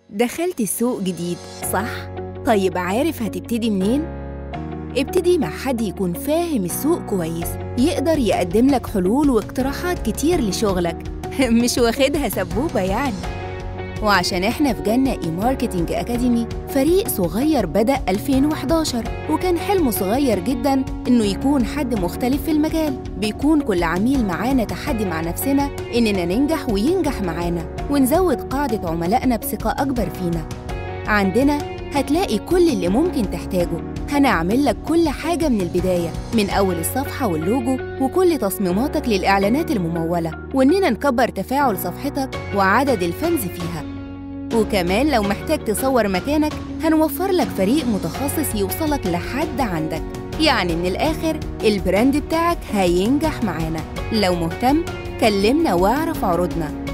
دخلت السوق جديد صح؟ طيب عارف هتبتدي منين؟ ابتدي مع حد يكون فاهم السوق كويس يقدر يقدم لك حلول واقتراحات كتير لشغلك مش واخدها سبوبة يعني وعشان احنا في جنة اي ماركتينج اكاديمي فريق صغير بدأ 2011 وكان حلمه صغير جدا انه يكون حد مختلف في المجال بيكون كل عميل معانا تحدي مع نفسنا اننا ننجح وينجح معانا ونزود قاعدة عملائنا بثقة اكبر فينا عندنا هتلاقي كل اللي ممكن تحتاجه هنعمل لك كل حاجة من البداية من أول الصفحة واللوجو وكل تصميماتك للإعلانات الممولة وإننا نكبر تفاعل صفحتك وعدد الفانز فيها وكمان لو محتاج تصور مكانك هنوفر لك فريق متخصص يوصلك لحد عندك يعني من الآخر البراند بتاعك هينجح معانا لو مهتم كلمنا واعرف عروضنا